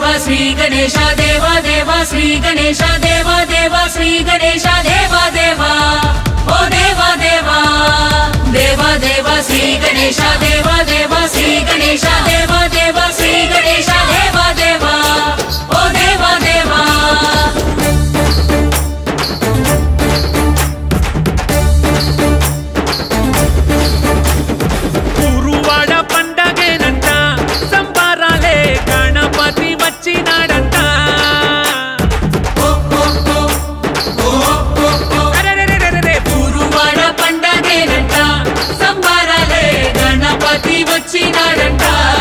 శ్రీ గణేశ దేవా దేవా శ్రీ గణేశ దేవా దేవా శ్రీ గణేశ దేవా దేవా ఓ దేవా దేవా దేవా దేవా శ్రీ గణేశ దేవా దేవా శ్రీ గణేశ దేవా దేవా శ్రీ గణేశ దేవా దేవా ఓ దేవా దేవా ఊరువాడ పండగేనంట సంబారాలే గణపతి వచ్చినాడంట అరెరెరెరెరెరె, ఊరువాడ పండగేనంట సంబారాలే గణపతి వచ్చినాడంట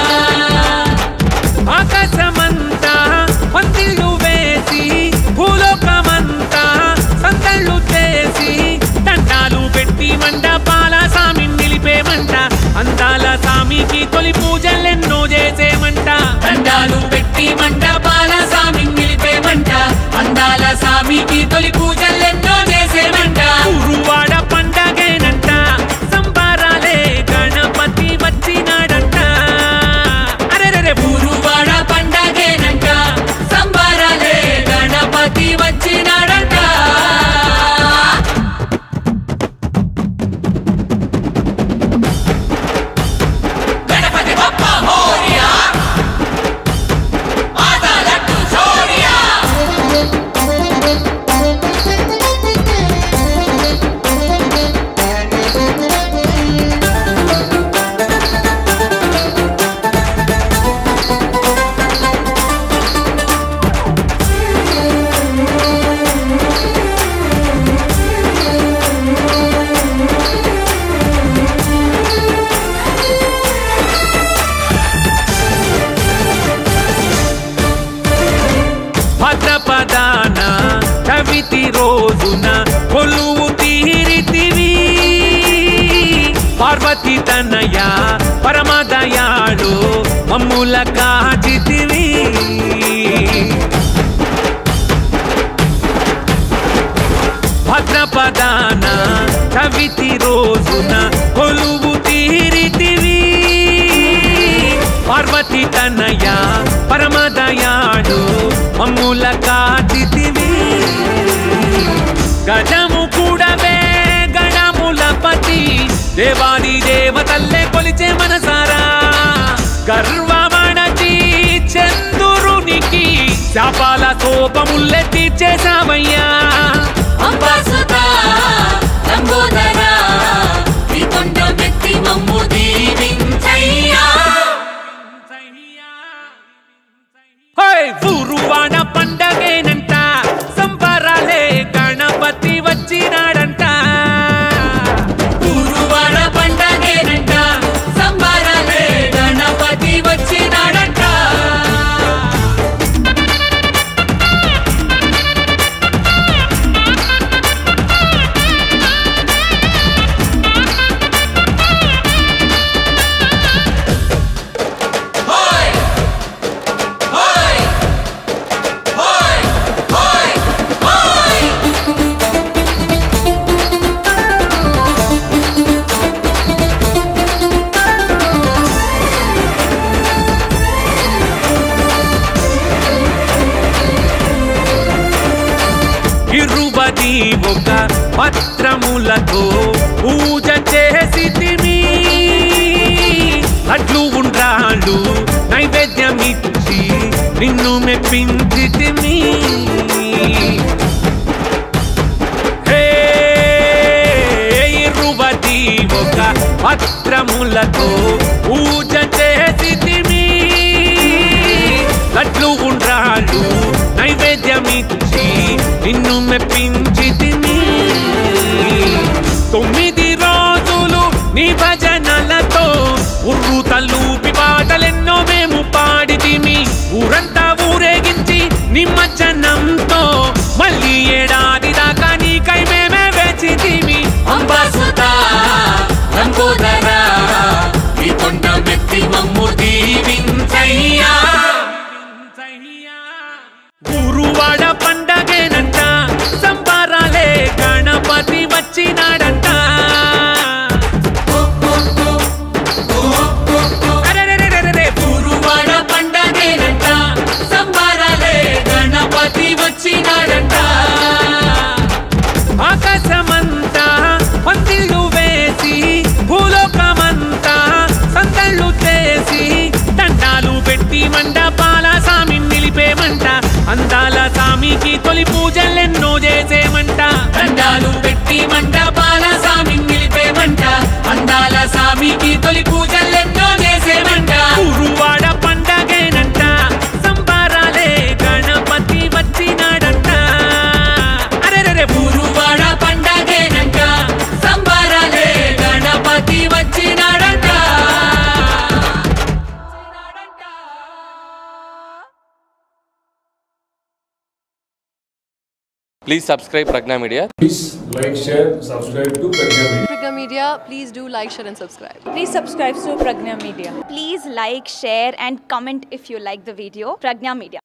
ఆకాశమంతా పందిళ్ళు వేసి భూలోకమంతా సందళ్ళు చేసి దండాలు పెట్టి మండపాల సామి నిలిపేమంట అందాల సామికి తొలి పూజలెన్నో చేసేమంట దండాలు పెట్టి మండపాల సామి నిలిపేమంట అందాల సామికి తొలి పూజలెన్నో చేసేమంట ఊరువాడ పండగేనంట సంబారాలే గణపతి వచ్చినాడంట అరెరెరె ఊరువాడ పండగేనంట సంబారాలే గణపతి వచ్చినాడంట గణపతి బప్ప మోరియా మాతా లడ్డు చోరియా భద్రపదాన కవితి రోజున కొలువు తీరితివి పార్వతి తనయ పరమదయాడు మమ్ముల కాచితివి భద్రపదాన కవితి రోజున కొలువు తీరితివి పార్వతి తనయ పరమదయాడు మమ్ముల కాచితివి గజము కూడవే గణముల పతి దేవాది దేవతల్లే కొలిచే మనసారా గర్వమణచి చందురునికి శాపాల కోపముల్లె తీర్చేశావయ్యా అంబాసుతా లంబోదరా ఈ కొండ మెత్తి మమ్ము దీవించయ్యా హోయ్ ఊరువాడ పండగేనంట సంబరాలే గణపతి వచ్చినాడంట ఊరువాడ పండగేనంట సంబారాలే గణపతి వచ్చినాడంట హోయ్ హోయ్ హోయ్ హోయ్ హోయ్ ఇరువది ఒక పత్రములతో పూజ చేసి తిని అడ్లు ఉండ్రాళ్ళు నైవేద్యమిచ్చి నిన్ను మెప్పించి తిని హే, ఇరువది ఒక పత్రములతో పూజ చేసి తిని లడ్లు ఉండ్రాళ్ళు నైవేద్యమిచ్చి నిన్ను మెప్పించి తిని తొమ్మిది రోజులు నీ భజనలతో ఉర్రు తల్లూపి పాటలెన్నో మేము పాడితిమి ఊరంతా ఊరేగించి నిమ్మచ్చనంతో మళ్ళీ ఏడాది దాకా నీకై మేమే వేచితిమి అంబాసుతా లంబోదరా ఈ మండపాల సామి నిలిపేమంట అందాల సామికి తొలి పూజలెన్నో చేసేమంట దండాలు పెట్టి మంటపాల సామి నిలిపేమంట అందాల సామికి తొలి పూజలెన్నో చేసేమంట గురువాడ పండగేనంట సంబారాలే Ganapati వచ్చినాడంట అరెరెరె గురువాడ పండగేనంట సంబరాలే Ganapati వచ్చినాడంట Please subscribe Pragna Media. Please like, share, subscribe to Pragya Media. Pragya Media, please do like, share, and subscribe. Please subscribe to Pragna Media. Please like, share, and comment if you like the video. Pragna Media.